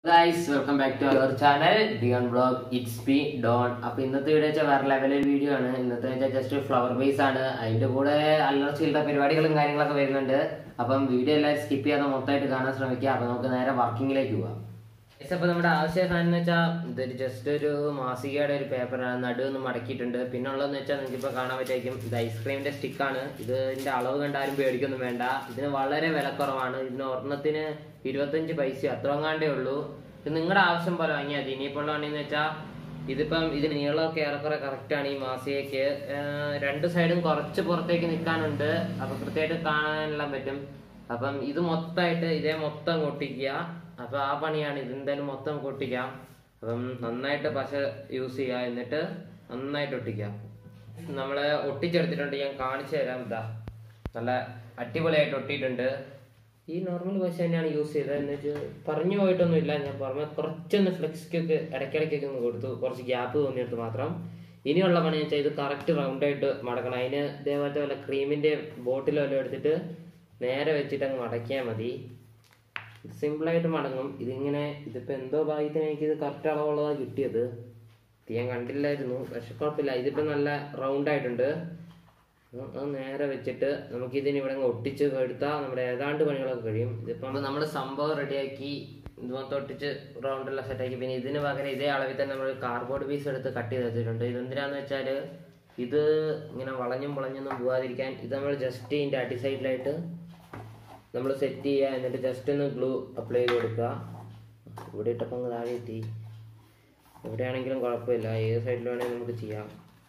guys welcome back to our channel ഡിയോൺ blog it's ബി ഡോൺ അപ്പൊ ഇന്നത്തെ വീഡിയോ വെച്ചാൽ വേറെ ലെവലിൽ വീഡിയോ ആണ് ഇന്നത്തെ വെച്ചാൽ ജസ്റ്റ് ഫ്ലവർ ബേസ് ആണ് അതിന്റെ കൂടെ അല്ലറ ചില്ലറ പരിപാടികളും കാര്യങ്ങളൊക്കെ വരുന്നുണ്ട് അപ്പം വീഡിയോ എല്ലാവരും സ്കിപ്പ് ചെയ്യാതെ മൊത്തമായിട്ട് കാണാൻ ശ്രമിക്കുക അപ്പൊ നമുക്ക് നേരെ വർക്കിങ്ങിലേക്ക് പോവാം Guys, അപ്പൊ നമ്മുടെ ആവശ്യ സാധനം എന്ന് വെച്ചാൽ ഇതൊരു ജസ്റ്റ് ഒരു മാസികയുടെ ഒരു പേപ്പറാണ് നടുവൊന്ന് മടക്കിയിട്ടുണ്ട് പിന്നെ ഉള്ളതെന്ന് വെച്ചാൽ നിങ്ങൾക്ക് ഇപ്പോൾ കാണാൻ പറ്റുമായിരിക്കും ഇത് ഐസ്ക്രീമിന്റെ സ്റ്റിക്കാണ് ഇതിന്റെ അളവ് കണ്ടാലും പേടിക്കൊന്നും വേണ്ട ഇതിന് വളരെ വിലക്കുറവാണ് ഇതിന് ഒരെണ്ണത്തിന് ഇരുപത്തഞ്ച് പൈസ അത്രങ്ങാണ്ടേ ഉള്ളൂ ഇത് നിങ്ങളുടെ ആവശ്യം പോലെ വാങ്ങിയാൽ മതി ഇനിയിപ്പോൾ ഉള്ളതാണെന്ന് വെച്ചാൽ ഇതിപ്പം ഇതിന് നീളമൊക്കെ ഏറെക്കുറെ കറക്റ്റ് ആണ് ഈ മാസികയ്ക്ക് ഏർ രണ്ട് സൈഡും കുറച്ച് പുറത്തേക്ക് നിൽക്കാനുണ്ട് അപ്പൊ കൃത്യമായിട്ട് കാണാനെല്ലാം പറ്റും അപ്പം ഇത് മൊത്തമായിട്ട് ഇതേ മൊത്തം കൊട്ടിക്കുക അപ്പൊ ആ പണിയാണ് ഇത് എന്തായാലും മൊത്തം കൊട്ടിക്കാം അപ്പം നന്നായിട്ട് പശ യൂസ് ചെയ്യുക എന്നിട്ട് നന്നായിട്ട് ഒട്ടിക്കുക നമ്മള് ഒട്ടിച്ചെടുത്തിട്ടുണ്ട് ഞാൻ കാണിച്ചു തരാം ഇതാ നല്ല അടിപൊളിയായിട്ട് ഒട്ടിയിട്ടുണ്ട് ഈ നോർമൽ പശ തന്നെയാണ് യൂസ് ചെയ്തത് എന്ന് വെച്ചാൽ പറഞ്ഞു പോയിട്ടൊന്നുമില്ല ഞാൻ പറഞ്ഞ കുറച്ചൊന്ന് ഫ്ലെക്സിക്കൊക്കെ ഇടയ്ക്കിടയ്ക്കൊക്കെ ഒന്ന് കൊടുത്തു കുറച്ച് ഗ്യാപ്പ് തോന്നിയെടുത്ത് മാത്രം ഇനിയുള്ള പണി വെച്ചാൽ ഇത് കറക്റ്റ് റൗണ്ട് ആയിട്ട് മടക്കണം അതിന് ഇതേപോലത്തെ വല്ല ക്രീമിന്റെ ബോട്ടിൽ വല്ലതും എടുത്തിട്ട് നേരെ വെച്ചിട്ട് അങ്ങ് മടക്കിയാൽ മതി സിമ്പിളായിട്ട് മടങ്ങും ഇതിങ്ങനെ ഇതിപ്പോ എന്തോ ഭാഗ്യത്തിന് എനിക്ക് ഇത് കറക്റ്റ് അളവുള്ളതാണ് കിട്ടിയത് ഇത് ഞാൻ കണ്ടില്ലായിരുന്നു പക്ഷെ കുഴപ്പമില്ല ഇതിപ്പോ നല്ല റൗണ്ട് ആയിട്ടുണ്ട് ഉം, അത് നേരെ വെച്ചിട്ട് നമുക്ക് ഇതിന് ഇവിടെ അങ്ങ് ഒട്ടിച്ച് എടുത്താൽ നമ്മുടെ ഏതാണ്ട് പണികളൊക്കെ കഴിയും ഇതിപ്പം നമ്മൾ സംഭവം റെഡിയാക്കി ഇതുപോലത്തെ ഒട്ടിച്ച് റൗണ്ട് എല്ലാം സെറ്റാക്കി പിന്നെ ഇതിന് പകരം ഇതേ അളവിൽ തന്നെ നമ്മൾ കാർഡ്ബോർഡ് പീസ് എടുത്ത് കട്ട് ചെയ്ത് വെച്ചിട്ടുണ്ട് ഇതെന്തിനാന്ന് വെച്ചാൽ ഇത് ഇങ്ങനെ വളഞ്ഞും വളഞ്ഞൊന്നും പോകാതിരിക്കാൻ ഇത് നമ്മൾ ജസ്റ്റ് ഇതിന്റെ അടി സൈഡിലായിട്ട് നമ്മൾ സെറ്റ് ചെയ്യുക എന്നിട്ട് ജസ്റ്റ് ഒന്ന് ഗ്ലൂ അപ്ലൈ ചെയ്ത് കൊടുക്കുക ഇവിടെ ഇട്ടപ്പോൾ അങ്ങ് താഴെ എത്തി എവിടെയാണെങ്കിലും കുഴപ്പമില്ല ഏത് സൈഡിൽ വേണമെങ്കിൽ നമുക്ക് ചെയ്യാം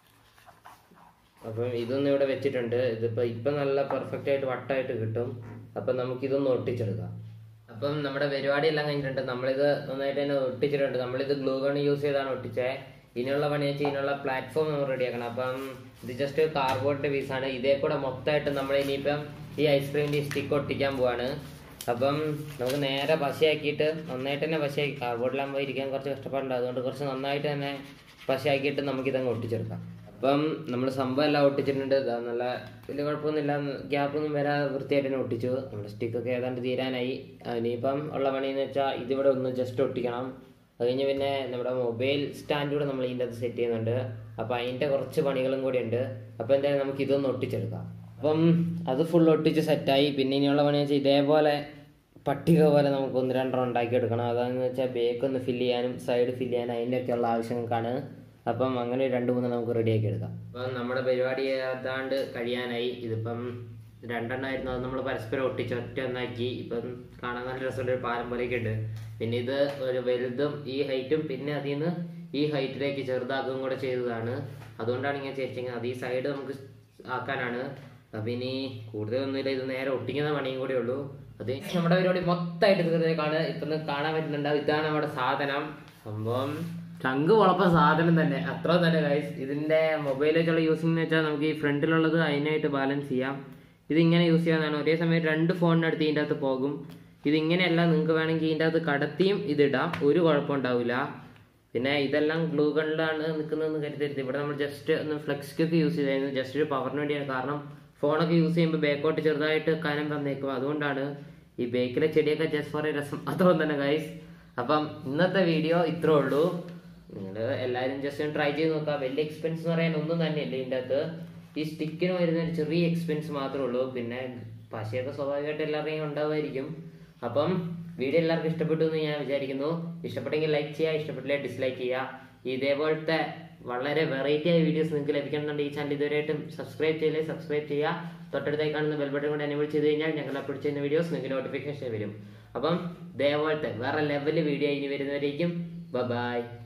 അപ്പം ഇതൊന്നും ഇവിടെ വെച്ചിട്ടുണ്ട് ഇതിപ്പോ ഇപ്പൊ നല്ല പെർഫെക്റ്റ് ആയിട്ട് വട്ടായിട്ട് കിട്ടും അപ്പം നമുക്ക് ഇതൊന്ന് ഒട്ടിച്ചെടുക്കാം അപ്പം നമ്മുടെ പരിപാടി എല്ലാം കഴിഞ്ഞിട്ടുണ്ട് നമ്മളിത് നന്നായിട്ട് തന്നെ ഒട്ടിച്ചിട്ടുണ്ട് നമ്മളിത് ഗ്ലൂ ഗൺ യൂസ് ചെയ്താണ് ഒട്ടിച്ചേ ഇനിയുള്ള പണി വെച്ചാൽ ഇതിനുള്ള പ്ലാറ്റ്ഫോം നമ്മൾ റെഡിയാക്കണം അപ്പം ഇത് ജസ്റ്റ് കാർഡ്ബോർഡിന്റെ പീസാണ് ഇതേ കൂടെ മൊത്തമായിട്ട് നമ്മൾ ഇനിയിപ്പം ഈ ഐസ്ക്രീമിന്റെ സ്റ്റിക്ക് ഒട്ടിക്കാൻ പോവാണ് അപ്പം നമുക്ക് നേരെ പശയാക്കിയിട്ട് നന്നായിട്ട് തന്നെ പശയാക്കി കാർഡ്ബോർഡിലാകുമ്പോൾ ഇരിക്കാൻ കുറച്ച് കഷ്ടപ്പാടുണ്ട് അതുകൊണ്ട് കുറച്ച് നന്നായിട്ട് തന്നെ പശയാക്കിയിട്ട് നമുക്കിതങ്ങ് ഒട്ടിച്ചെടുക്കാം അപ്പം നമ്മൾ സംഭവം എല്ലാം ഒട്ടിച്ചിട്ടുണ്ട് ദാ നല്ല വലിയ കുഴപ്പമൊന്നുമില്ല ഗ്യാപ്പൊന്നും വരാതെ വൃത്തിയായിട്ട് തന്നെ ഒട്ടിച്ചു നമ്മുടെ സ്റ്റിക്കൊക്കെ ഏതാണ്ട് തീരാനായി ഇനിയിപ്പം ഉള്ള പണിയെന്ന് വെച്ചാൽ ഇതിവിടെ ഒന്ന് ജസ്റ്റ് ഒട്ടിക്കണം അത് കഴിഞ്ഞ് പിന്നെ നമ്മുടെ മൊബൈൽ സ്റ്റാൻഡ് കൂടെ നമ്മൾ ഇതിൻ്റെ അകത്ത് സെറ്റ് ചെയ്യുന്നുണ്ട് അപ്പം അതിൻ്റെ കുറച്ച് പണികളും കൂടി ഉണ്ട് അപ്പം എന്തായാലും നമുക്ക് ഇതൊന്ന് ഒട്ടിച്ചെടുക്കാം അപ്പം അത് ഫുൾ ഒട്ടിച്ച് സെറ്റായി പിന്നെ ഇനിയുള്ള പണി വെച്ചാൽ ഇതേപോലെ പട്ടിക പോലെ നമുക്ക് ഒന്ന് രണ്ടെണ്ണം ഉണ്ടാക്കിയെടുക്കണം അതാണെന്ന് വെച്ചാൽ ബേക്ക് ഒന്ന് ഫില്ല് ചെയ്യാനും സൈഡ് ഫില്ല് ചെയ്യാനും അതിൻ്റെയൊക്കെയുള്ള ആവശ്യങ്ങൾക്കാണ് അപ്പം അങ്ങനെ രണ്ട് മൂന്ന് നമുക്ക് റെഡിയാക്കി എടുക്കാം അപ്പം നമ്മുടെ പരിപാടി ഏതാണ്ട് കഴിയാനായി ഇതിപ്പം രണ്ടെണ്ണമായിരുന്നു അത് നമ്മൾ പരസ്പരം ഒട്ടിച്ച് ഒറ്റ ഒന്നാക്കി ഇപ്പം കാണാൻ നല്ല രസമുള്ള ഒരു പാലം പോലെയൊക്കെ ഉണ്ട് പിന്നെ ഇത് ഒരു വലുതും ഈ ഹൈറ്റും പിന്നെ അതിൽ നിന്ന് ഈ ഹൈറ്റിലേക്ക് ചെറുതാക്കുകയും കൂടെ ചെയ്തതാണ് അതുകൊണ്ടാണ് ഇങ്ങനെ ചേച്ചെങ്കിൽ അത് ഈ സൈഡ് നമുക്ക് ആക്കാനാണ് അപ്പൊ ഇനി കൂടുതലൊന്നുമില്ല ഇത് നേരെ ഒട്ടിക്കുന്ന പണിയും കൂടെ ഉള്ളൂ അത് നമ്മുടെ പരിപാടി മൊത്തമായിട്ട് തീർന്നേക്കാണ് ഇപ്പൊ നിങ്ങൾക്ക് കാണാൻ പറ്റുന്നുണ്ടാവും ഇതാണ് നമ്മുടെ സാധനം സംഭവം ചങ്ക് കുഴപ്പം സാധനം തന്നെ അത്ര തന്നെ ഗൈസ് ഇതിന്റെ മൊബൈൽ വെച്ചുള്ള യൂസിംഗ് എന്ന് വെച്ചാൽ നമുക്ക് ഈ ഫ്രണ്ടിലുള്ളത് അതിനായിട്ട് ബാലൻസ് ചെയ്യാം ഇത് ഇങ്ങനെ യൂസ് ചെയ്യാവുന്നതാണ് ഒരേ സമയം രണ്ട് ഫോണിനടുത്ത് ഇതിൻ്റെ അകത്ത് പോകും ഇത് ഇങ്ങനെയല്ല നിങ്ങൾക്ക് വേണമെങ്കിൽ ഇതിൻ്റെ അകത്ത് കടത്തിയും ഇതിടാം ഒരു കുഴപ്പം ഉണ്ടാവില്ല പിന്നെ ഇതെല്ലാം ഗ്ലൂ ഗണ്ണിലാണ് നിൽക്കുന്നതെന്ന് കരുതരുത് ഇവിടെ നമ്മൾ ജസ്റ്റ് ഒന്ന് ഫ്ലെക്സിക്കൊക്കെ യൂസ് ചെയ്തായിരുന്നു ജസ്റ്റ് ഒരു പവറിന് വേണ്ടിയാണ് കാരണം ഫോണൊക്കെ യൂസ് ചെയ്യുമ്പോൾ ബാക്കോട്ട് ചെറുതായിട്ട് കനം വന്നേക്കും അതുകൊണ്ടാണ് ഈ ബേക്കിലെ ചെടിയൊക്കെ ജസ്റ്റ് ഫോർ രസം അത്രയും തന്നെ ഗൈസ് അപ്പം ഇന്നത്തെ വീഡിയോ ഇത്രേ ഉള്ളൂ നിങ്ങൾ എല്ലാവരും ജസ്റ്റ് ഒന്ന് ട്രൈ ചെയ്ത് നോക്കുക വലിയ എക്സ്പെൻസ് എന്ന് പറയാൻ ഒന്നും തന്നെയല്ല ഇതിൻ്റെ അകത്ത് ഈ സ്റ്റിക്കിന് വരുന്ന ഒരു ചെറിയ എക്സ്പെൻസ് മാത്രമേ ഉള്ളൂ പിന്നെ പശയൊക്കെ സ്വാഭാവികമായിട്ട് എല്ലാവരുടെയും ഉണ്ടാവുമായിരിക്കും അപ്പം വീഡിയോ എല്ലാവർക്കും ഇഷ്ടപ്പെട്ടു എന്ന് ഞാൻ വിചാരിക്കുന്നു ഇഷ്ടപ്പെട്ടെങ്കിൽ ലൈക്ക് ചെയ്യുക ഇഷ്ടപ്പെട്ടില്ല ഡിസ്ലൈക്ക് ചെയ്യുക ഇതേപോലത്തെ വളരെ വെറൈറ്റി ആയ വീഡിയോസ് നിങ്ങൾക്ക് ലഭിക്കണമെന്നുണ്ടെങ്കിൽ ഈ ചാനൽ ഇതുവരെയായിട്ടും സബ്സ്ക്രൈബ് ചെയ്യില്ലേ സബ്സ്ക്രൈബ് ചെയ്യുക തൊട്ടടുത്തായി കാണുന്ന ബെൽ ബട്ടൺ കൊണ്ട് എനേബിൾ ചെയ്ത് കഴിഞ്ഞാൽ ഞങ്ങൾ അപ്ലോഡ് ചെയ്യുന്ന വീഡിയോസ് നിങ്ങൾക്ക് നോട്ടിഫിക്കേഷൻ വരും അപ്പം ഇതേപോലത്തെ വേറെ ലെവൽ വീഡിയോ ഇനി വരുന്നവരേക്കും ബൈ